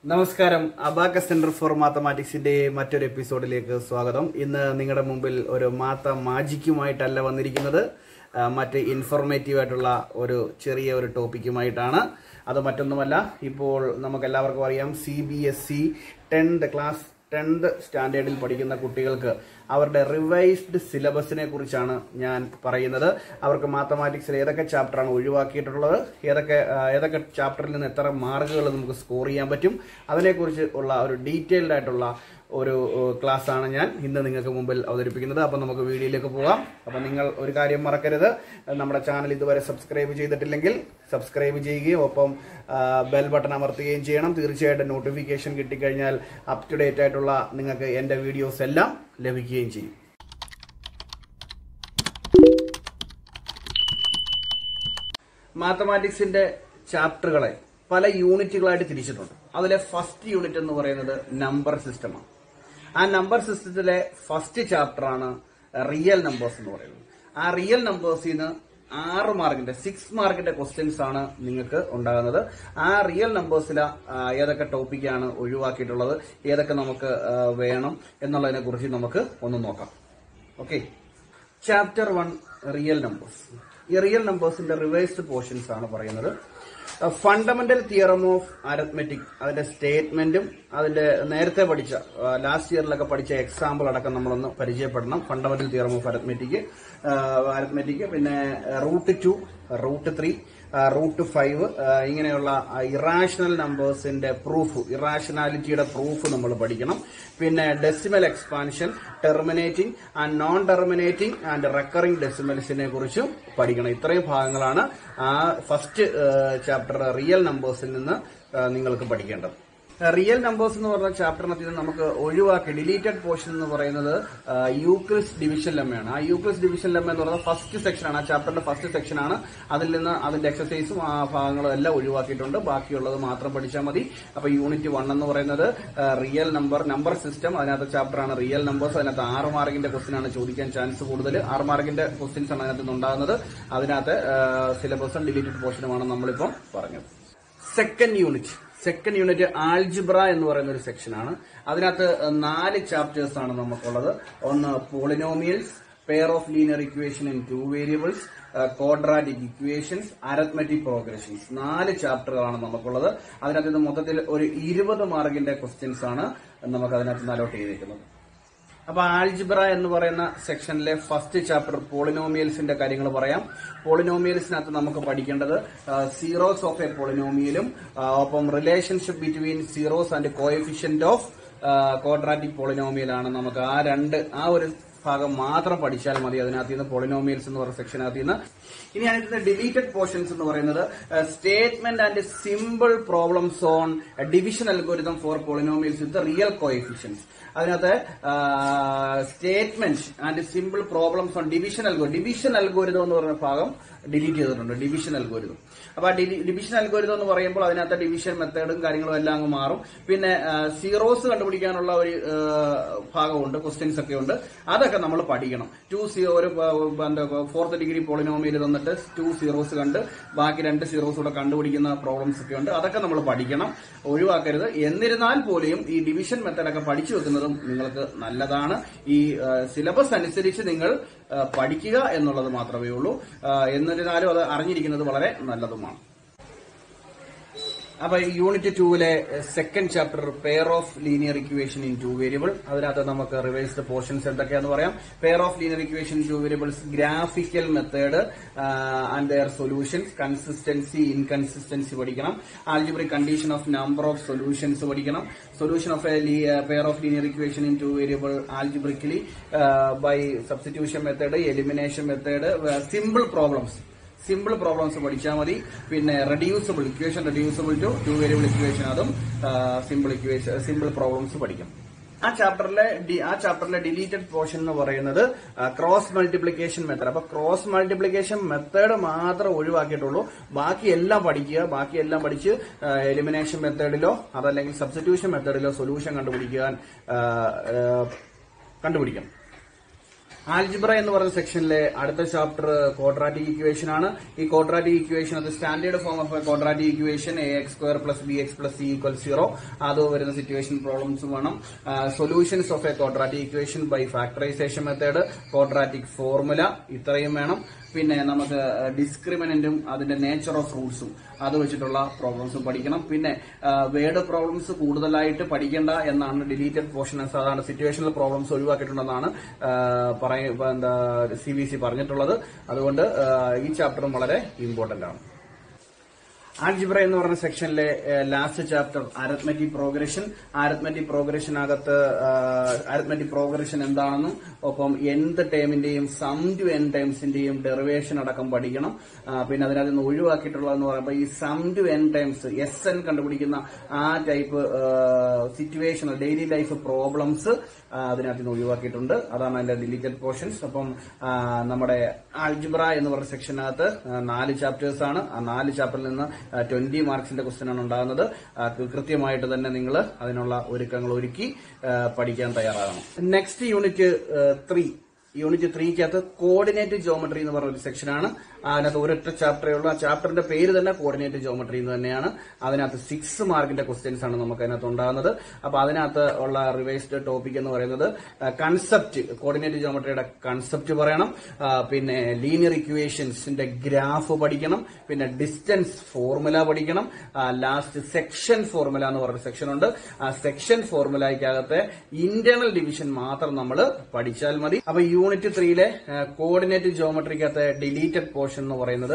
നമസ്കാരം abaca centre for മാത്തമാറ്റിക്സിന്റെ മറ്റൊരു എപ്പിസോഡിലേക്ക് സ്വാഗതം ഇന്ന് നിങ്ങളുടെ മുമ്പിൽ ഒരു മാത്ത മാജിക്കുമായിട്ടല്ല വന്നിരിക്കുന്നത് ആ, മറ്റ് ഇൻഫോർമേറ്റീവ് ആയിട്ടുള്ള ഒരു ചെറിയ ഒരു ടോപ്പിക്കുമായിട്ടാണ് അത് മറ്റൊന്നുമല്ല ഇപ്പോൾ നമുക്ക് എല്ലാവർക്കും അറിയാം C B S E tenth class tenth സ്റ്റാൻഡേർഡിൽ പഠിക്കുന്ന കുട്ടികൾക്ക് അവരുടെ റിവൈസ്ഡ് സിലബസിനെ കുറിച്ചാണ് ഞാൻ പറയുന്നത് അവർക്ക് മാത്തമാറ്റിക്സിൽ ഏതൊക്കെ ചാപ്റ്ററാണ് ഒഴിവാക്കിയിട്ടുള്ളത് ഏതൊക്കെ ആ, ഏതൊക്കെ ചാപ്റ്ററിൽ നിന്ന് എത്ര മാർക്കുകൾ നമുക്ക് സ്കോർ ചെയ്യാൻ പറ്റും അതിനെക്കുറിച്ച് ഉള്ള ഒരു ഡീറ്റെയിൽഡ് ആയിട്ടുള്ള ഒരു ക്ലാസ് ആണ് ഞാൻ ഇന്ന് നിങ്ങൾക്ക് മുമ്പിൽ അവതരിപ്പിക്കുന്നത് അപ്പം നമുക്ക് വീഡിയോയിലേക്ക് പോകാം അപ്പം നിങ്ങൾ ഒരു കാര്യം മറക്കരുത് നമ്മുടെ ചാനൽ ഇതുവരെ സബ്സ്ക്രൈബ് ചെയ്തിട്ടില്ലെങ്കിൽ സബ്സ്ക്രൈബ് ചെയ്യുകയും ഒപ്പം ബെൽ ബട്ടൺ അമർത്തുകയും ചെയ്യണം തീർച്ചയായിട്ടും നോട്ടിഫിക്കേഷൻ കിട്ടിക്കഴിഞ്ഞാൽ അപ് ടു ഡേറ്റ് ആയിട്ടുള്ള നിങ്ങൾക്ക് എൻ്റെ വീഡിയോസ് എല്ലാം ലഭിക്കുകയും ചെയ്യും മാത്തമാറ്റിക്സിന്റെ ചാപ്റ്ററുകളെ പല യൂണിറ്റുകളായിട്ട് തിരിച്ചിട്ടുണ്ട് അതിലെ ഫസ്റ്റ് യൂണിറ്റ് എന്ന് പറയുന്നത് നമ്പർ സിസ്റ്റമാണ് ആ നമ്പർ സിസ്റ്റത്തിലെ ഫസ്റ്റ് ചാപ്റ്ററാണ് റിയൽ നമ്പേഴ്സ് എന്ന് പറയുന്നത് ആ റിയൽ നമ്പേഴ്സിൽ നിന്ന് ആറ് മാർക്കിന്റെ സിക്സ് മാർക്കിന്റെ ക്വസ്റ്റ്യൻസ് ആണ് നിങ്ങൾക്ക് ഉണ്ടാകുന്നത് ആ റിയൽ നമ്പേഴ്സിലെ ഏതൊക്കെ ടോപ്പിക്കാണ് ഒഴിവാക്കിയിട്ടുള്ളത് ഏതൊക്കെ നമുക്ക് ആ, വേണം എന്നുള്ളതിനെ കുറിച്ച് നമുക്ക് ഒന്ന് നോക്കാം okay chapter one real numbers ഈ റിയൽ നമ്പേഴ്സിന്റെ റിവേഴ്സ്ഡ് പോർഷൻസ് ആണ് പറയുന്നത് ഫണ്ടമെന്റൽ തിയറം ഓഫ് അരത്മെറ്റിക് അതിന്റെ സ്റ്റേറ്റ്മെന്റും അതിന്റെ നേരത്തെ പഠിച്ച ലാസ്റ്റ് ഇയറിലൊക്കെ പഠിച്ച എക്സാമ്പിൾ അടക്കം നമ്മളൊന്ന് പരിചയപ്പെടണം fundamental theorem of arithmetic arithmetic പിന്നെ root two root three root five ഇങ്ങനെയുള്ള ഇറാഷണൽ നമ്പേഴ്സിന്റെ പ്രൂഫ് ഇറാഷണാലിറ്റിയുടെ പ്രൂഫ് നമ്മൾ പഠിക്കണം പിന്നെ decimal expansion terminating and non terminating and recurring ഡെസിമൽസിനെ കുറിച്ചും പഠിക്കണം ഇത്രയും ഭാഗങ്ങളാണ് ആ ഫസ്റ്റ് ചാപ്റ്റർ റിയൽ നമ്പേഴ്സിൽ നിന്ന് ആ, നിങ്ങൾക്ക് പഠിക്കേണ്ടത് റിയൽ നമ്പേഴ്സ് എന്ന് പറഞ്ഞ ചാപ്റ്ററിനകത്ത് ഇത് നമുക്ക് ഒഴിവാക്കി ഡിലീറ്റഡ് പോർഷൻ എന്ന് പറയുന്നത് യൂക്ലിസ് ഡിവിഷൻ ലെമ്മയാണ് ആ യൂക്ലിസ് ഡിവിഷൻ ലെമ്മ എന്ന് പറയുന്നത് ഫസ്റ്റ് സെക്ഷനാണ് ആ ചാപ്റ്ററിന്റെ ഫസ്റ്റ് സെക്ഷനാണ് അതിൽ നിന്ന് അതിന്റെ എക്സസൈസും ആ ഭാഗങ്ങളും എല്ലാം ഒഴിവാക്കിയിട്ടുണ്ട് ബാക്കിയുള്ളത് മാത്രം പഠിച്ചാൽ മതി അപ്പൊ യൂണിറ്റ് വൺ എന്ന് പറയുന്നത് റിയൽ നമ്പർ നമ്പർ സിസ്റ്റം അതിനകത്ത് ചാപ്റ്ററാണ് റിയൽ നമ്പേഴ്സ് അതിനകത്ത് ആറ് മാർക്കിന്റെ ക്വസ്റ്റ്യൻ ആണ് ചോദിക്കാൻ ചാൻസ് കൂടുതൽ ആറ് മാർക്കിന്റെ ക്വസ്റ്റ്യൻസ് ആണ് അതിനകത്ത് നിന്ന് ഉണ്ടാകുന്നത് അതിനകത്ത് സിലബസും ഡിലീറ്റഡ് പോർഷനുമാണ് നമ്മളിപ്പം പറഞ്ഞത് second unit second unit algebra എന്ന് പറയുന്ന ഒരു സെക്ഷനാണ് അതിനകത്ത് നാല് ചാപ്റ്റേഴ്സ് ആണ് നമുക്കുള്ളത് ഒന്ന് polynomials pair of linear equation in two variables quadratic equations arithmetic progressions നാല് ചാപ്റ്ററുകളാണ് നമുക്കുള്ളത് അതിനകത്ത് ഇത് മൊത്തത്തിൽ ഒരു ഇരുപത് മാർക്കിന്റെ ക്വസ്റ്റ്യൻസ് ആണ് നമുക്ക് അതിനകത്ത് നിന്ന് അലോട്ട് ചെയ്തിരിക്കുന്നത് അപ്പൊ ആൽജിബ്ര എന്ന് പറയുന്ന സെക്ഷനിലെ ഫസ്റ്റ് ചാപ്റ്റർ പോളിനോമിയൽസിന്റെ കാര്യങ്ങൾ പറയാം പോളിനോമിയൽസിനകത്ത് നമുക്ക് പഠിക്കേണ്ടത് സീറോസ് ഓഫ് എ പോളിനോമിയലും ഒപ്പം relationship between zeros and coefficient of quadratic പോളിനോമിയലാണ് നമുക്ക് ആ രണ്ട് ആ ഒരു ഭാഗം മാത്രം പഠിച്ചാൽ മതി അതിനകത്ത് നിന്ന് പോളിനോമിയൽസ് എന്ന് പറയുന്ന സെക്ഷനകത്ത് നിന്ന് ഇനി അതിനകത്ത് ഡിലീറ്റഡ് പോർഷൻസ് എന്ന് പറയുന്നത് statement and simple problems on division algorithm for polynomials with real coefficients അതിനകത്ത് statement and simple problems on division algo division algorithm എന്ന് പറയുന്ന ഭാഗം ഡിലീറ്റ് ചെയ്തിട്ടുണ്ട് ഡിവിഷൻ അൽഗോരിതം അപ്പൊ ആ ഡിവിഷൻ അൽഗോരിതം എന്ന് പറയുമ്പോൾ അതിനകത്ത് ഡിവിഷൻ മെത്തേഡും കാര്യങ്ങളും എല്ലാം അങ്ങ് മാറും പിന്നെ സീറോസ് കണ്ടുപിടിക്കാനുള്ള ഒരു ആ, ഭാഗമുണ്ട് ക്വസ്റ്റ്യൻസ് ഒക്കെ ഉണ്ട് അതൊക്കെ നമ്മൾ പഠിക്കണം ടു സീറോ ഒരു ആ, എന്താ ഫോർത്ത് ഡിഗ്രി പോളിനോമിയിൽ തന്നിട്ട് ടു സീറോസ് കണ്ട് ബാക്കി രണ്ട് സീറോസ് കൂടെ കണ്ടുപിടിക്കുന്ന പ്രോബ്ലംസ് ഒക്കെ ഉണ്ട് അതൊക്കെ നമ്മൾ പഠിക്കണം ഒഴിവാക്കരുത് എന്നിരുന്നാൽ പോലെയും ഈ ഡിവിഷൻ മെത്തേഡൊക്കെ പഠിച്ചു വെക്കുന്നതും നിങ്ങൾക്ക് നല്ലതാണ് ഈ സിലബസ് അനുസരിച്ച് നിങ്ങൾ ആ, പഠിക്കുക എന്നുള്ളത് മാത്രമേ ഉള്ളൂ ആ, എന്നിരുന്നാലും അത് അറിഞ്ഞിരിക്കുന്നത് വളരെ നല്ലതുമാണ് അപ്പൊ ഈ യൂണിറ്റ് ടൂവിലെ second chapter pair of linear equation in two variable അതിനകത്ത് നമുക്ക് റിവൈസ്ഡ് പോർഷൻസ് എന്തൊക്കെയാന്ന് പറയാം pair of linear equation in two variables graphical method and their solutions consistency inconsistency പഠിക്കണം algebraic condition of number of solutions പഠിക്കണം solution of a pair of linear equation in two variable algebraically by substitution method elimination method simple problems simple problems പഠിച്ചാൽ മതി പിന്നെ reducible equation reducible to to variable equation അതും simple equation simple problems പഠിക്കും ആ ചാപ്റ്ററിലെ D- ആ ചാപ്റ്ററിലെ deleted portion എന്ന് പറയുന്നത് cross multiplication method അപ്പൊ ക്രോസ് മൾട്ടിപ്ലിക്കേഷൻ മെത്തേഡ് മാത്രം ഒഴിവാക്കിയിട്ടുള്ളൂ ബാക്കി എല്ലാം പഠിക്കുക ബാക്കി എല്ലാം പഠിച്ച് എലിമിനേഷൻ മെത്തേഡിലോ അതല്ലെങ്കിൽ സബ്സ്റ്റിറ്റ്യൂഷൻ മെത്തേഡിലോ സൊല്യൂഷൻ കണ്ടുപിടിക്കാൻ ആ, ആ, കണ്ടുപിടിക്കണം ആൽജിബ്ര എന്ന് പറയുന്ന സെക്ഷനിലെ അടുത്ത ചാപ്റ്റർ ക്വാഡ്രാറ്റിക് ഇക്വേഷൻ ആണ് ഈ ക്വാഡ്രാറ്റിക് ഇക്വേഷൻ അത് standard form of quadratic equation a x square plus b x plus c equal zero അത് വരുന്ന സിറ്റുവേഷൻ പ്രോബ്ലംസ് വേണം solutions of a quadratic equation by factorisation method quadratic formula ഇത്രയും വേണം പിന്നെ നമുക്ക് ഡിസ്ക്രിമിനന്റും അതിന്റെ നേച്ചർ ഓഫ് റൂൾസും അത് വെച്ചിട്ടുള്ള പ്രോബ്ലംസും പഠിക്കണം പിന്നെ വേർഡ് പ്രോബ്ലംസ് കൂടുതലായിട്ട് പഠിക്കേണ്ട എന്നാണ് ഡിലീറ്റഡ് പോർഷൻ സാധാരണ സിറ്റുവേഷണൽ പ്രോബ്ലംസ് ഒഴിവാക്കിയിട്ടുണ്ടെന്നാണ് ആ, പറയ എന്താ സി ബി സി പറഞ്ഞിട്ടുള്ളത് അതുകൊണ്ട് ആ, ഈ ചാപ്റ്ററും വളരെ ഇമ്പോർട്ടന്റ് ആണ് ആൽജിബ്ര എന്ന് പറഞ്ഞ സെക്ഷനിലെ last chapter arithmetic progression arithmetic പ്രോഗ്രഷനകത്ത് അരത്മെറ്റിക് പ്രോഗ്രഷൻ എന്താണെന്നും ഒപ്പം എന്ത് ടേമിന്റെയും സം ടു എൻ ടൈംസിന്റെയും ഡെറിവേഷൻ അടക്കം പഠിക്കണം ആ, പിന്നെ അതിനകത്ത് നിന്ന് ഒഴിവാക്കിയിട്ടുള്ളതെന്ന് പറയുമ്പോൾ ഈ sum to n times S n കണ്ടുപിടിക്കുന്ന ആ type situation daily life problems അതിനകത്ത് നിന്ന് ഒഴിവാക്കിയിട്ടുണ്ട് അതാണ് അതിന്റെ ഡിലീറ്റഡ് പോർഷൻസ് അപ്പം ആ, നമ്മുടെ ആൽജിബ്ര എന്ന് പറഞ്ഞ സെക്ഷനകത്ത് ആ, നാല് ചാപ്റ്റേഴ്സ് ആണ് ആ നാല് ചാപ്റ്ററിൽ നിന്ന് ട്വന്റി മാർക്സിന്റെ ക്വസ്റ്റ്യൻ ആണ് ഉണ്ടാകുന്നത് ആ, കൃ- കൃത്യമായിട്ട് തന്നെ നിങ്ങൾ അതിനുള്ള ഒരുക്കങ്ങൾ ഒരുക്കി ആ, പഠിക്കാൻ തയ്യാറാകണം നെക്സ്റ്റ് യൂണിറ്റ് ത്രീ യൂണിറ്റ് ത്രീക്കകത്ത് കോർഡിനേറ്റ് ജോമെട്രി എന്ന് പറഞ്ഞ ഒരു സെക്ഷനാണ് അതിനകത്ത് ഒരൊറ്റ ചാപ്റ്ററേ ഉള്ളൂ ആ ചാപ്റ്ററിന്റെ പേര് തന്നെ കോർഡിനേറ്റ് ജോമെട്രി എന്ന് തന്നെയാണ് അതിനകത്ത് സിക്സ് മാർക്കിന്റെ ക്വസ്റ്റ്യൻസ് ആണ് നമുക്ക് അതിനകത്ത് ഉണ്ടാകുന്നത് അപ്പൊ അതിനകത്ത് ഉള്ള റിവൈസ്ഡ് ടോപ്പിക് എന്ന് പറയുന്നത് കൺസെപ്റ്റ് കോർഡിനേറ്റ് ജോമെട്രിയുടെ കൺസെപ്റ്റ് പറയണം ആ, പിന്നെ ലീനിയർ ഇക്വേഷൻസിന്റെ ഗ്രാഫ് പഠിക്കണം പിന്നെ ഡിസ്റ്റൻസ് ഫോർമുല പഠിക്കണം ലാസ്റ്റ് സെക്ഷൻ ഫോർമുല എന്ന് പറയുന്ന സെക്ഷൻ ഉണ്ട് ആ സെക്ഷൻ ഫോർമുലയ്ക്കകത്തെ ഇന്റേണൽ ഡിവിഷൻ മാത്രം നമ്മൾ പഠിച്ചാൽ മതി അപ്പൊ യൂണിറ്റ് ത്രീയിലെ കോർഡിനേറ്റ് ജോമെട്രിക്കകത്തെ ഡിലീറ്റഡ് പോർഷൻ എന്ന് പറയുന്നത്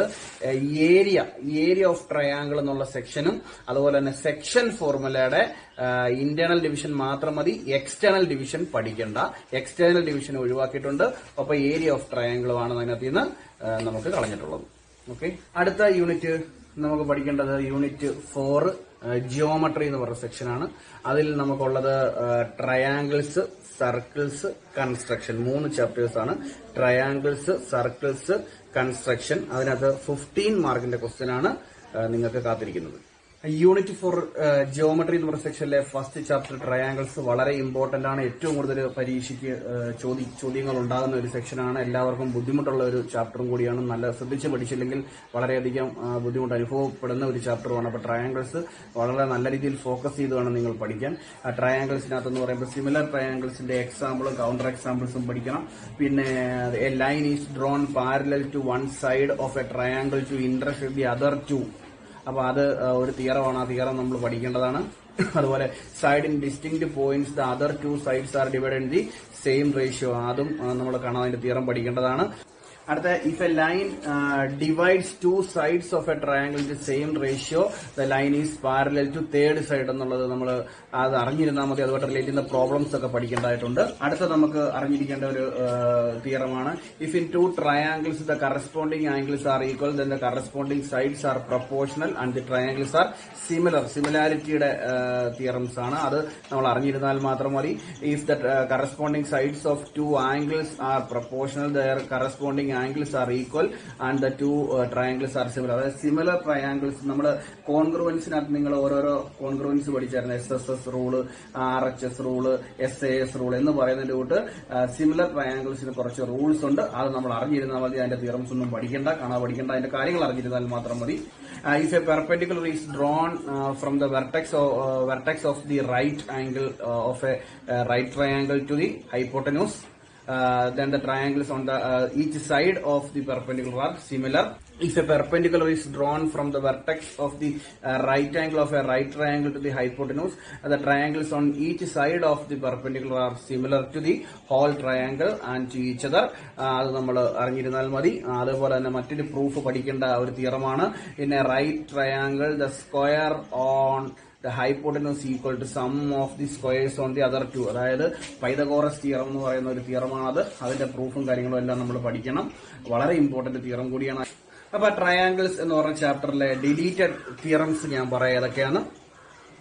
ഏരിയ ഏരിയ ഓഫ് ട്രയാങ്കിൾ എന്നുള്ള സെക്ഷനും അതുപോലെ തന്നെ സെക്ഷൻ ഫോർമുലയുടെ ഇന്റേണൽ ഡിവിഷൻ മാത്രം മതി എക്സ്റ്റേണൽ ഡിവിഷൻ പഠിക്കേണ്ട എക്സ്റ്റേണൽ ഡിവിഷൻ ഒഴിവാക്കിയിട്ടുണ്ട് അപ്പൊ ഏരിയ ഓഫ് ട്രയാങ്കിളുമാണ് അതിനകത്ത് നിന്ന് ആ, നമുക്ക് കളഞ്ഞിട്ടുള്ളത് ഓക്കെ അടുത്ത യൂണിറ്റ് നമുക്ക് പഠിക്കേണ്ടത് യൂണിറ്റ് ഫോർ ജിയോമെട്രി എന്ന് പറയുന്ന സെക്ഷനാണ് അതിൽ നമുക്കുള്ളത് ട്രയാങ്കിൾസ് സർക്കിൾസ് കൺസ്ട്രക്ഷൻ മൂന്ന് ചാപ്റ്റേഴ്സ് ആണ് ട്രയാങ്കിൾസ് സർക്കിൾസ് കൺസ്ട്രക്ഷൻ അതിനകത്ത് ഫിഫ്റ്റീൻ മാർക്കിന്റെ ക്വസ്റ്റ്യൻ ആണ് ആ, നിങ്ങൾക്ക് കാത്തിരിക്കുന്നത് യൂണിറ്റ് ഫോർ ജിയോമെട്രി എന്ന് പറയുന്ന സെക്ഷനിലെ ഫസ്റ്റ് ചാപ്റ്റർ ട്രയാങ്കിൾസ് വളരെ ഇമ്പോർട്ടന്റ് ആണ് ഏറ്റവും കൂടുതൽ പരീക്ഷയ്ക്ക് ആ, ചോദ്യ ചോദ്യങ്ങൾ ഉണ്ടാകുന്ന ഒരു സെക്ഷനാണ് എല്ലാവർക്കും ബുദ്ധിമുട്ടുള്ള ഒരു ചാപ്റ്ററും കൂടിയാണ് നല്ല ശ്രദ്ധിച്ച് പഠിച്ചില്ലെങ്കിൽ വളരെയധികം ആ, ബുദ്ധിമുട്ട് അനുഭവപ്പെടുന്ന ഒരു ചാപ്റ്ററുമാണ് അപ്പോൾ ട്രയാങ്കിൾസ് വളരെ നല്ല രീതിയിൽ ഫോക്കസ് ചെയ്ത് വേണം നിങ്ങൾ പഠിക്കാൻ ആ ട്രയാങ്കിൾസിനകത്ത് എന്ന് പറയുമ്പോൾ സിമിലർ ട്രയാങ്കിൾസിന്റെ എക്സാമ്പിളും കൗണ്ടർ എക്സാമ്പിൾസും പഠിക്കണം പിന്നെ a line is drawn parallel to one side of a triangle to intersect the other two അപ്പൊ അത് ആ, ഒരു തിയറമാണ് ആ തിയറം നമ്മൾ പഠിക്കേണ്ടതാണ് അതുപോലെ side in distinct points the other two sides are divide in the same ratio അതും നമ്മൾ കാണാൻ അതിന്റെ തിയറം പഠിക്കേണ്ടതാണ് അടുത്ത if a line divides two sides of a triangle in the same ratio the line is parallel to third side എന്നുള്ളത് നമ്മൾ അത് അറിഞ്ഞിരുന്നാൽ മതി അതുമായിട്ട് റിലേറ്റ് ചെയ്യുന്ന പ്രോബ്ലംസ് ഒക്കെ പഠിക്കേണ്ടതായിട്ടുണ്ട് അടുത്ത നമുക്ക് അറിഞ്ഞിരിക്കേണ്ട ഒരു തിയറമാണ് if in two triangles the corresponding angles are equal then the corresponding sides are proportional and the triangles are similar സിമിലാരിറ്റിയുടെ തിയറംസ് ആണ് അത് നമ്മൾ അറിഞ്ഞിരുന്നാൽ മാത്രം മതി if the corresponding sides of two angles are proportional their corresponding angles are equal and the two triangles are similar അതായത് similar triangles നമ്മൾ കോൺഗ്രുവൻസിനകത്ത് നിങ്ങൾ ഓരോരോ കോൺഗ്രുവൻസ് പഠിച്ചായിരുന്നു S S S rule R H S rule S A S rule എന്ന് പറയുന്നതിന്റെ കൂട്ട് similar ട്രയാങ്കിൾസിന് കുറച്ച് റൂൾസ് ഉണ്ട് അത് നമ്മൾ അറിഞ്ഞിരുന്നാൽ മതി അതിന്റെ തിയറംസ് ഒന്നും പഠിക്കേണ്ട കാണാതെ പഠിക്കേണ്ട അതിന്റെ കാര്യങ്ങൾ അറിഞ്ഞിരുന്നാൽ മാത്രം മതി if a perpendicular is drawn from the vertex vertex of the right angle of a right triangle to the hypotenuse uh, then the triangles on the uh, each side of the perpendicular are similar. If a perpendicular is drawn from the vertex of the uh, right angle of a right triangle to the hypotenuse, uh, the triangles on each side of the perpendicular are similar to the whole triangle and to each other. Uh, അത് നമ്മൾ അറിഞ്ഞിരുന്നാൽ മതി ആ, അതേപോലെ തന്നെ മറ്റൊരു proof പഠിക്കേണ്ട ഒരു തിയറമാണ് in a right triangle the square on the hypotenuse equal to sum of the squares on the other two അതായത് പൈതകോറസ് തിയറം എന്ന് പറയുന്ന ഒരു തിയറമാണത് അതിന്റെ പ്രൂഫും കാര്യങ്ങളും എല്ലാം നമ്മൾ പഠിക്കണം വളരെ ഇമ്പോർട്ടന്റ് തിയറം കൂടിയാണ് അപ്പൊ ട്രയാങ്കിൾസ് എന്ന് പറഞ്ഞ ചാപ്റ്ററിലെ ഡിലീറ്റഡ് തിയറംസ് ഞാൻ പറയാം ഏതൊക്കെയാണ്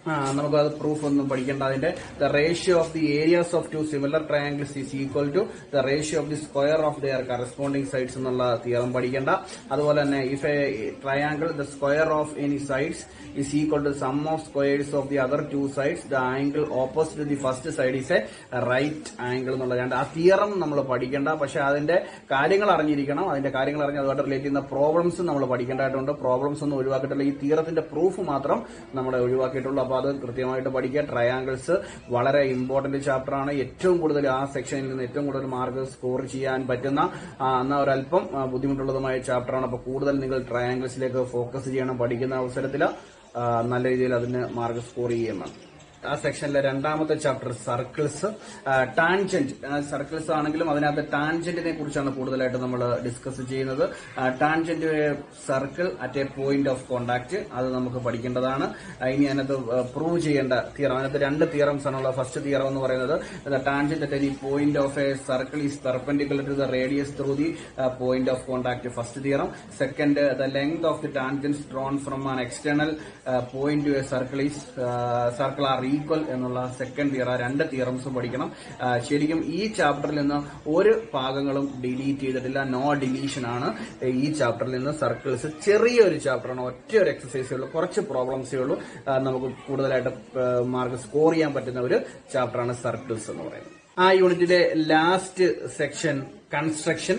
ആ, നമുക്കത് പ്രൂഫ് ഒന്നും പഠിക്കേണ്ട അതിന്റെ the ratio of the areas of two similar triangles is equal to the ratio of the square of their corresponding sides എന്നുള്ള തിയറം പഠിക്കേണ്ട അതുപോലെ തന്നെ if a triangle the square of any sides is equal to sum of squares of the other two sides the angle opposite to the first side is a right angle എന്നുള്ള രണ്ട് ആ theorem നമ്മൾ പഠിക്കേണ്ട പക്ഷെ അതിന്റെ കാര്യങ്ങൾ അറിഞ്ഞിരിക്കണം അതിന്റെ കാര്യങ്ങൾ അറിഞ്ഞ് അതുമായിട്ട് റിലേറ്റ് ചെയ്യുന്ന പ്രോബ്ലംസ് നമ്മൾ പഠിക്കേണ്ടതായിട്ടുണ്ട് പ്രോബ്ലംസ് ഒന്നും ഒഴിവാക്കിയിട്ടില്ല ഈ തിയറത്തിന്റെ പ്രൂഫ് മാത്രം നമ്മൾ ഒഴിവാക്കിയിട്ടുള്ളൂ അപ്പോൾ അത് കൃത്യമായിട്ട് പഠിക്കുക ട്രയാങ്കിൾസ് വളരെ ഇമ്പോർട്ടന്റ് ചാപ്റ്റർ ആണ് ഏറ്റവും കൂടുതൽ ആ സെക്ഷനിൽ നിന്ന് ഏറ്റവും കൂടുതൽ മാർക്ക് സ്കോർ ചെയ്യാൻ പറ്റുന്ന ആ, എന്നാൽ ഒരല്പം ആ, ബുദ്ധിമുട്ടുള്ളതുമായ ചാപ്റ്റർ ആണ് അപ്പോൾ കൂടുതൽ നിങ്ങൾ ട്രയാങ്കിൾസിലേക്ക് ഫോക്കസ് ചെയ്യണം പഠിക്കുന്ന അവസരത്തിൽ ആ, നല്ല രീതിയിൽ അതിന് മാർക്ക് സ്കോർ ചെയ്യുകയും വേണം ആ സെക്ഷനിലെ രണ്ടാമത്തെ ചാപ്റ്റർ സർക്കിൾസ് ടാൻജന്റ് സർക്കിൾസ് ആണെങ്കിലും അതിനകത്ത് ടാൻജന്റിനെ കുറിച്ചാണ് കൂടുതലായിട്ട് നമ്മൾ ഡിസ്കസ് ചെയ്യുന്നത് tangent circle at a point of contact അത് നമുക്ക് പഠിക്കേണ്ടതാണ് ആ, ഇനി അതിനകത്ത് പ്രൂവ് ചെയ്യേണ്ട തിയറം അതിനകത്ത് രണ്ട് തിയറംസ് ആണുള്ള ഫസ്റ്റ് തിയറം എന്ന് പറയുന്നത് tangent at any point of a circle is perpendicular to the radius through the point of contact first theorem second the length of the tangents drawn from an external point to a circle is circle are equal എന്നുള്ള second theorem ആ രണ്ട് തിയറംസും പഠിക്കണം ആ, ശരിക്കും ഈ ചാപ്റ്ററിൽ നിന്ന് ഒരു ഭാഗങ്ങളും ഡിലീറ്റ് ചെയ്തിട്ടില്ല നോ ഡിലീഷൻ ആണ് ഈ ചാപ്റ്ററിൽ നിന്ന് സർക്കിൾസ് ചെറിയൊരു ചാപ്റ്ററാണ് ഒറ്റ ഒരു എക്സസൈസേ ഉള്ളൂ കുറച്ച് പ്രോബ്ലംസേ ഉള്ളൂ ആ, നമുക്ക് കൂടുതലായിട്ട് മാർക്ക് സ്കോർ ചെയ്യാൻ പറ്റുന്ന ഒരു ചാപ്റ്ററാണ് സർക്കിൾസ് എന്ന് പറയുന്നത് ആ യൂണിറ്റിന്റെ ലാസ്റ്റ് സെക്ഷൻ കൺസ്ട്രക്ഷൻ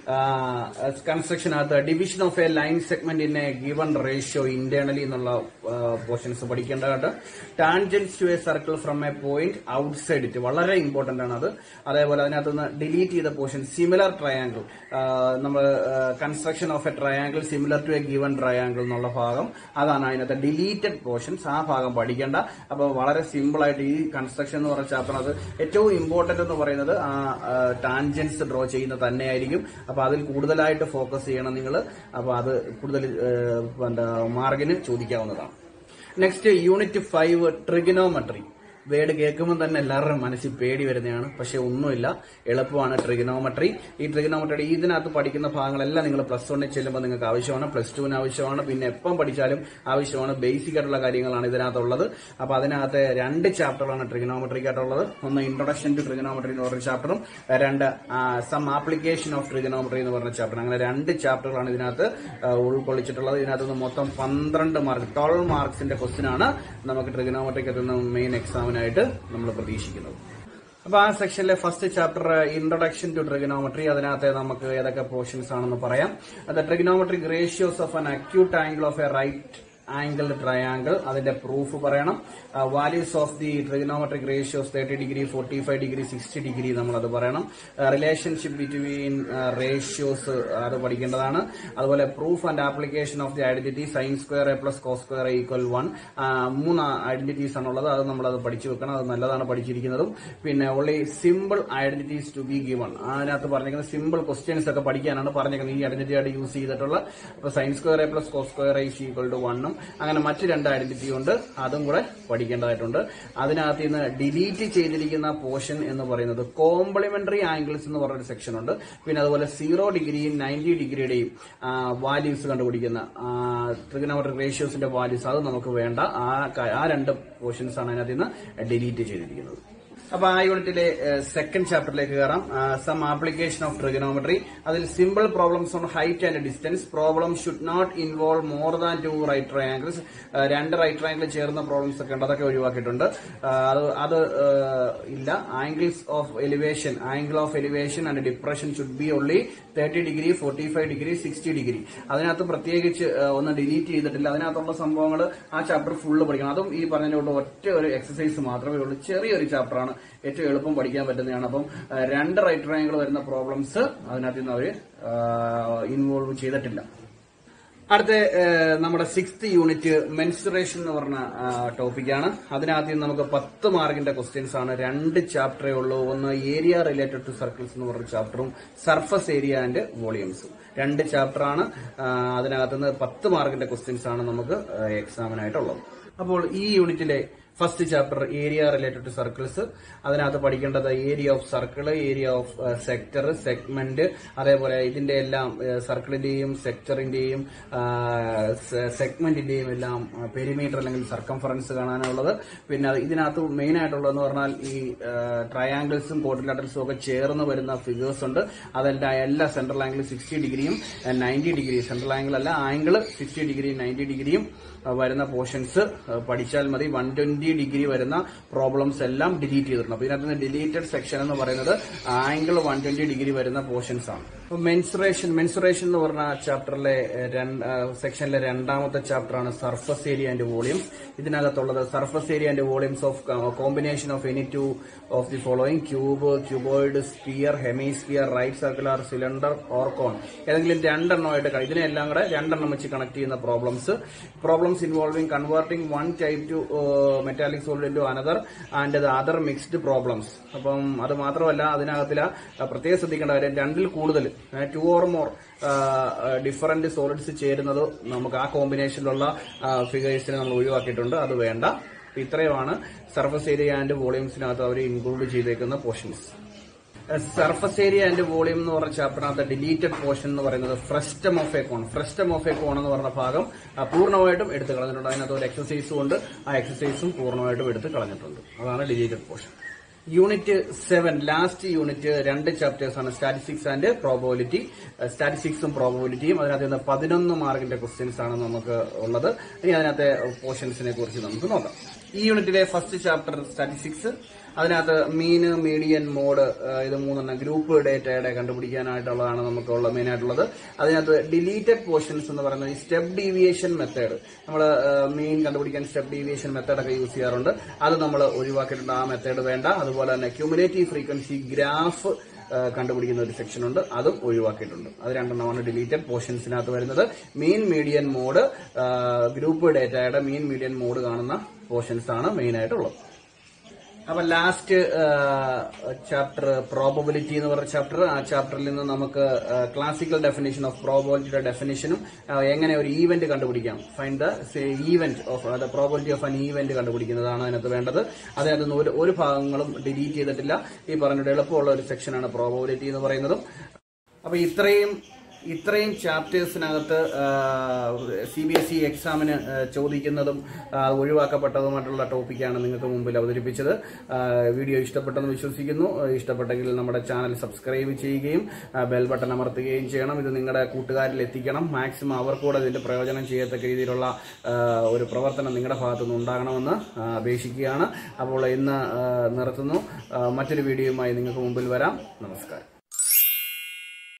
കൺസ്ട്രക്ഷനകത്ത് division of a line segment in a given ratio internally എന്നുള്ള പോർഷൻസ് പഠിക്കേണ്ടതായിട്ട് tangents to a circle from a point outside it വളരെ ഇമ്പോർട്ടന്റ് ആണ് അത് അതേപോലെ അതിനകത്ത് നിന്ന് ഡിലീറ്റ് ചെയ്ത പോർഷൻ സിമിലർ ട്രയാങ്കിൾ നമ്മൾ construction of a triangle similar to a given triangle എന്നുള്ള ഭാഗം അതാണ് അതിനകത്ത് ഡിലീറ്റഡ് പോർഷൻസ് ആ ഭാഗം പഠിക്കേണ്ട അപ്പോൾ വളരെ സിമ്പിൾ ആയിട്ട് ഈ കൺസ്ട്രക്ഷൻ എന്ന് പറഞ്ഞ ചാപ്റ്റർ അത് ഏറ്റവും ഇമ്പോർട്ടന്റ് എന്ന് പറയുന്നത് ആ ടാൻജൻസ് ഡ്രോ ചെയ്യുന്ന തന്നെയായിരിക്കും അപ്പൊ അതിൽ കൂടുതലായിട്ട് ഫോക്കസ് ചെയ്യണം നിങ്ങൾ അപ്പൊ അത് കൂടുതൽ ഏഹ്, എന്താ മാർഗിന് ചോദിക്കാവുന്നതാണ് next unit five trigonometry word കേൾക്കുമ്പോൾ തന്നെ എല്ലാവരുടെയും മനസ്സിൽ പേടി വരുന്നതാണ് പക്ഷെ ഒന്നുമില്ല എളുപ്പമാണ് ട്രിഗനോമെട്രി ഈ ട്രിഗനോമെട്രി ഇതിനകത്ത് പഠിക്കുന്ന ഭാഗങ്ങളെല്ലാം നിങ്ങൾ പ്ലസ് വണ്ണിൽ ചെല്ലുമ്പോൾ നിങ്ങൾക്ക് ആവശ്യമാണ് പ്ലസ് ടുവിന് ആവശ്യമാണ് പിന്നെ എപ്പം പഠിച്ചാലും ആവശ്യമാണ് ബേസിക് ആയിട്ടുള്ള കാര്യങ്ങളാണ് ഇതിനകത്തുള്ളത് അപ്പൊ അതിനകത്ത് രണ്ട് ചാപ്റ്ററാണ് ട്രിഗനോമെട്രിക്കായിട്ടുള്ളത് ഒന്ന് ഇൻട്രൊഡക്ഷൻ ടു ട്രിഗനോമെട്രി എന്ന് പറഞ്ഞ ചാപ്റ്ററും രണ്ട് സം ആപ്ലിക്കേഷൻ ഓഫ് ട്രിഗനോമെട്രി എന്ന് പറഞ്ഞ ചാപ്റ്റർ അങ്ങനെ രണ്ട് ചാപ്റ്ററുകളാണ് ഇതിനകത്ത് ആ, ഉൾക്കൊള്ളിച്ചിട്ടുള്ളത് ഇതിനകത്ത് നിന്ന് മൊത്തം പന്ത്രണ്ട് മാർക്ക് ട്വൽവ് മാർക്സിന്റെ ക്വസ്റ്റ്യൻ ആണ് നമുക്ക് ട്രിഗനോമെട്രിക്ക് എത്തുന്ന മെയിൻ എക്സാമിനായിട്ട് നമ്മൾ പ്രതീക്ഷിക്കുന്നത് അപ്പൊ ആ സെക്ഷനിലെ first chapter introduction to trigonometry അതിനകത്ത് നമുക്ക് ഏതൊക്കെ പോർഷൻസ് ആണെന്ന് പറയാം അത് trigonometric ratios of an acute angle of a right angle triangle അതിന്റെ പ്രൂഫ് പറയണം values of the trigonometric ratios thirty degree forty five degree sixty degree നമ്മളത് പറയണം റിലേഷൻഷിപ്പ് ബിറ്റ്വീൻ റേഷ്യോസ് അത് പഠിക്കേണ്ടതാണ് അതുപോലെ proof and application of the identity sine square A plus cos square equal one മൂന്ന് identities ആണുള്ളത് അത് നമ്മളത് പഠിച്ചു വെക്കണം അത് നല്ലതാണ് പഠിച്ചിരിക്കുന്നതും പിന്നെ only simple identities to be given അതിനകത്ത് പറഞ്ഞിരിക്കുന്നത് സിമ്പിൾ ക്വസ്റ്റ്യൻസ് ഒക്കെ പഠിക്കാനാണ് പറഞ്ഞിരിക്കുന്നത് ഈ ഐഡന്റിറ്റി ആയിട്ട് യൂസ് ചെയ്തിട്ടുള്ള അപ്പൊ sine square A plus cos square is equal to വണ്ണും അങ്ങനെ മറ്റു രണ്ട് ഐഡന്റിറ്റി ഉണ്ട് അതും കൂടെ പഠിക്കേണ്ടതായിട്ടുണ്ട് അതിനകത്ത് നിന്ന് ഡിലീറ്റ് ചെയ്തിരിക്കുന്ന പോർഷൻ എന്ന് പറയുന്നത് കോംപ്ലിമെന്ററി ആംഗിൾസ് എന്ന് പറഞ്ഞൊരു സെക്ഷൻ ഉണ്ട് പിന്നെ അതുപോലെ സീറോ ഡിഗ്രിയും നയൻറ്റി ഡിഗ്രിയുടെയും വാല്യൂസ് കണ്ടുപിടിക്കുന്ന ട്രിഗനോമെട്രിക് റേഷ്യോസിന്റെ വാല്യൂസ് അത് നമുക്ക് വേണ്ട ആ ക- ആ രണ്ട് പോർഷൻസ് ആണ് അതിനകത്ത് നിന്ന് ഡിലീറ്റ് ചെയ്തിരിക്കുന്നത് അപ്പൊ ആ യൂണിറ്റിലെ സെക്കൻഡ് ചാപ്റ്ററിലേക്ക് കയറാം സം ആപ്ലിക്കേഷൻ ഓഫ് ട്രിഗനോമെട്രി അതിൽ simple problems on height and distance problem should not involve more than two right triangles രണ്ട് റൈറ്റ് ട്രയാംഗിൾ ചേർന്ന പ്രോബ്ലംസ് ഒക്കെ ഉണ്ട് അതൊക്കെ ഒഴിവാക്കിയിട്ടുണ്ട് ആ, അത് അത് ആ, ഇല്ല angles of elevation angle of elevation and depression should be only thirty degree forty five degree sixty degree അതിനകത്ത് പ്രത്യേകിച്ച് ആ, ഒന്നും ഡിലീറ്റ് ചെയ്തിട്ടില്ല അതിനകത്തുള്ള സംഭവങ്ങൾ ആ ചാപ്റ്റർ ഫുള്ള് പഠിക്കണം അതും ഈ പറഞ്ഞതിനോട് ഒറ്റ ഒരു എക്സസൈസ് മാത്രമേ ഉള്ളൂ ചെറിയൊരു ചാപ്റ്ററാണ് ഏറ്റവും എളുപ്പം പഠിക്കാൻ പറ്റുന്നതാണ് അപ്പം ആ, രണ്ട് റൈറ്റ് ട്രയാങ്കിൾ വരുന്ന പ്രോബ്ലംസ് അതിനകത്ത് നിന്ന് അവർ ഇൻവോൾവ് ചെയ്തിട്ടില്ല അടുത്ത ഏഹ്, നമ്മുടെ സിക്സ്ത് യൂണിറ്റ് മെൻസുറേഷൻ എന്ന് പറഞ്ഞ ടോപ്പിക്കാണ് അതിനാദ്യം നമുക്ക് പത്ത് മാർക്കിന്റെ ക്വസ്റ്റ്യൻസ് ആണ് രണ്ട് ചാപ്റ്ററേ ഉള്ളൂ ഒന്ന് ഏരിയ റിലേറ്റഡ് ടു സർക്കിൾസ് എന്ന് പറഞ്ഞ ചാപ്റ്ററും സർഫസ് ഏരിയ ആൻഡ് വോളിയംസും രണ്ട് ചാപ്റ്ററാണ് അതിനകത്ത് നിന്ന് പത്ത് മാർക്കിന്റെ ക്വസ്റ്റ്യൻസ് ആണ് നമുക്ക് എക്സാമിനായിട്ടുള്ളത് അപ്പോൾ ഈ യൂണിറ്റിലെ first chapter area related to circles അതിനകത്ത് പഠിക്കേണ്ടത് area of circle area of sector segment അതേപോലെ ഇതിന്റെ എല്ലാം സർക്കിളിന്റെയും സെക്ടറിന്റെയും സെഗ്മെന്റിന്റെയും എല്ലാം പെരിമീറ്റർ അല്ലെങ്കിൽ സർക്കംഫറൻസ് കാണാനുള്ളത് പിന്നെ അത് ഇതിനകത്ത് മെയിൻ ആയിട്ടുള്ളതെന്ന് പറഞ്ഞാൽ ഈ ട്രയാങ്കിൾസും കോട്ടിലാറ്റൽസും ഒക്കെ ചേർന്ന് വരുന്ന ഫിഗേഴ്സ് ഉണ്ട് അതെല്ലാം എല്ലാ സെൻട്രൽ ആംഗിൾ സിക്സ്റ്റി ഡിഗ്രിയും നയൻറ്റി ഡിഗ്രി സെൻട്രൽ ആംഗിൾ അല്ല ആംഗിൾ സിക്സ്റ്റി ഡിഗ്രിയും നയൻറ്റി ഡിഗ്രിയും വരുന്ന പോർഷൻസ് പഠിച്ചാൽ മതി വൺ ട്വന്റി ഡിഗ്രി വരുന്ന പ്രോബ്ലംസ് എല്ലാം ഡിലീറ്റ് ചെയ്തിട്ടുണ്ട് അപ്പൊ ഇതിനകത്ത് ഡിലീറ്റഡ് സെക്ഷൻ എന്ന് പറയുന്നത് ആംഗിൾ വൺ ട്വന്റി ഡിഗ്രി വരുന്ന പോർഷൻസ് ആണ് അപ്പൊ മെൻസുറേഷൻ മെൻസുറേഷൻ എന്ന് പറഞ്ഞ ചാപ്റ്ററിലെ സെക്ഷനിലെ രണ്ടാമത്തെ ചാപ്റ്റർ ആണ് സർഫസ് ഏരിയ ആൻഡ് വോളിയംസ് ഇതിനകത്തുള്ളത് surface area and volumes of combination of any two of the following cube cuboid sphere hemisphere right circular cylinder or cone ഏതെങ്കിലും രണ്ടെണ്ണമായിട്ട് ക- ഇതിനെല്ലാം കൂടെ രണ്ടെണ്ണം വെച്ച് കണക്ട് ചെയ്യുന്ന problems problems involving converting one type to metallic solid to another and the other mixed problems അപ്പം അത് മാത്രമല്ല അതിനകത്തില പ്രത്യേകം ശ്രദ്ധിക്കേണ്ട കാര്യം രണ്ടിൽ കൂടുതൽ two or more different solids ചേരുന്നത് നമുക്ക് ആ കോമ്പിനേഷനിലുള്ള ഫിഗേഴ്സിനെ നമ്മൾ ഒഴിവാക്കിയിട്ടുണ്ട് അത് വേണ്ട അപ്പൊ ഇത്രയുമാണ് സർഫസ് ഏരിയ ആൻഡ് വോളിയംസിനകത്ത് അവർ ഇൻക്ലൂഡ് ചെയ്തേക്കുന്ന portions surface area and volume എന്ന് പറഞ്ഞ ചാപ്റ്ററിനകത്ത് ഡിലീറ്റഡ് പോർഷൻ എന്ന് പറയുന്നത് frustum of a cone frustum of a cone എന്ന് പറഞ്ഞ ഭാഗം ആ, പൂർണ്ണമായിട്ടും എടുത്ത് കളഞ്ഞിട്ടുണ്ട് അതിനകത്ത് ഒരു എക്സസൈസും ഉണ്ട് ആ എക്സസൈസും പൂർണ്ണമായിട്ടും എടുത്ത് കളഞ്ഞിട്ടുണ്ട് അതാണ് deleted portion unit seven last unit രണ്ട് ചാപ്റ്റേഴ്സ് ആണ് സ്റ്റാറ്റിസ്റ്റിക്സ് ആൻഡ് പ്രോബബിലിറ്റി സ്റ്റാറ്റിസ്റ്റിക്സും പ്രോബബിലിറ്റിയും അതിനകത്ത് നിന്ന് പതിനൊന്ന് മാർക്കിന്റെ ക്വസ്റ്റ്യൻസ് ആണ് നമുക്ക് ഉള്ളത് ഇനി അതിനകത്തെ പോർഷൻസിനെ കുറിച്ച് നമുക്ക് നോക്കാം ഈ യൂണിറ്റിലെ ഫസ്റ്റ് ചാപ്റ്റർ സ്റ്റാറ്റിസ്റ്റിക്സ് അതിനകത്ത് മീന് മീഡിയൻ മോഡ് ഇത് മൂന്നെണ്ണം ഗ്രൂപ്പ് ഡേറ്റയുടെ കണ്ടുപിടിക്കാനായിട്ടുള്ളതാണ് നമുക്കുള്ള മെയിൻ ആയിട്ടുള്ളത് അതിനകത്ത് ഡിലീറ്റഡ് പോർഷൻസ് എന്ന് പറയുന്നത് ഈ സ്റ്റെപ്പ് ഡീവിയേഷൻ മെത്തേഡ് നമ്മൾ മീൻ കണ്ടുപിടിക്കാൻ സ്റ്റെപ്പ് ഡീവിയേഷൻ മെത്തേഡൊക്കെ യൂസ് ചെയ്യാറുണ്ട് അത് നമ്മൾ ഒഴിവാക്കിയിട്ടുണ്ട് ആ മെത്തേഡ് വേണ്ട അതുപോലെ തന്നെ ക്യൂമുലേറ്റീവ് ഫ്രീക്വൻസി ഗ്രാഫ് കണ്ടുപിടിക്കുന്ന ഒരു സെക്ഷൻ ഉണ്ട് അതും ഒഴിവാക്കിയിട്ടുണ്ട് അത് രണ്ടെണ്ണമാണ് ഡിലീറ്റഡ് പോർഷൻസിനകത്ത് വരുന്നത് മീൻ മീഡിയൻ മോഡ് ഗ്രൂപ്പ് ഡേറ്റയുടെ മീൻ മീഡിയൻ മോഡ് കാണുന്ന പോർഷൻസ് ആണ് മെയിൻ ആയിട്ടുള്ളത് അപ്പൊ ലാസ്റ്റ് ചാപ്റ്റർ പ്രോബബിലിറ്റി എന്ന് പറഞ്ഞ ചാപ്റ്റർ ആ ചാപ്റ്ററിൽ നിന്ന് നമുക്ക് ക്ലാസിക്കൽ ഡെഫിനേഷൻ ഓഫ് പ്രോബബിലിറ്റിയുടെ ഡെഫിനേഷനും എങ്ങനെ ഒരു ഈവന്റ് കണ്ടുപിടിക്കാം find the event of the probability of an event കണ്ടുപിടിക്കുന്നതാണ് അതിനകത്ത് വേണ്ടത് അതിനകത്ത് നിന്ന് ഒരു ഒരു ഭാഗങ്ങളും ഡിലീറ്റ് ചെയ്തിട്ടില്ല ഈ പറഞ്ഞിട്ട് എളുപ്പമുള്ള ഒരു സെക്ഷനാണ് പ്രോബബിലിറ്റി എന്ന് പറയുന്നതും അപ്പൊ ഇത്രയും ഇത്രയും ചാപ്റ്റേഴ്സിനകത്ത് സി ബി എസ് ഇ എക്സാമിന് ചോദിക്കുന്നതും ആ, ഒഴിവാക്കപ്പെട്ടതുമായിട്ടുള്ള ടോപ്പിക്കാണ് നിങ്ങൾക്ക് മുമ്പിൽ അവതരിപ്പിച്ചത് ആ, വീഡിയോ ഇഷ്ടപ്പെട്ടെന്ന് വിശ്വസിക്കുന്നു ഇഷ്ടപ്പെട്ടെങ്കിൽ നമ്മുടെ ചാനൽ സബ്സ്ക്രൈബ് ചെയ്യുകയും ആ, ബെൽ ബട്ടൺ അമർത്തുകയും ചെയ്യണം ഇത് നിങ്ങളുടെ കൂട്ടുകാരിൽ എത്തിക്കണം മാക്സിമം അവർക്കൂടെ ഇതിന്റെ പ്രയോജനം ചെയ്യത്തക്ക രീതിയിലുള്ള ആ, ഒരു പ്രവർത്തനം നിങ്ങളുടെ ഭാഗത്തുനിന്ന് ഉണ്ടാകണമെന്ന് ആ, അപേക്ഷിക്കുകയാണ് അപ്പോൾ ഇന്ന് ആ, നിർത്തുന്നു ആ, മറ്റൊരു വീഡിയോയുമായി നിങ്ങൾക്ക് മുമ്പിൽ വരാം നമസ്കാരം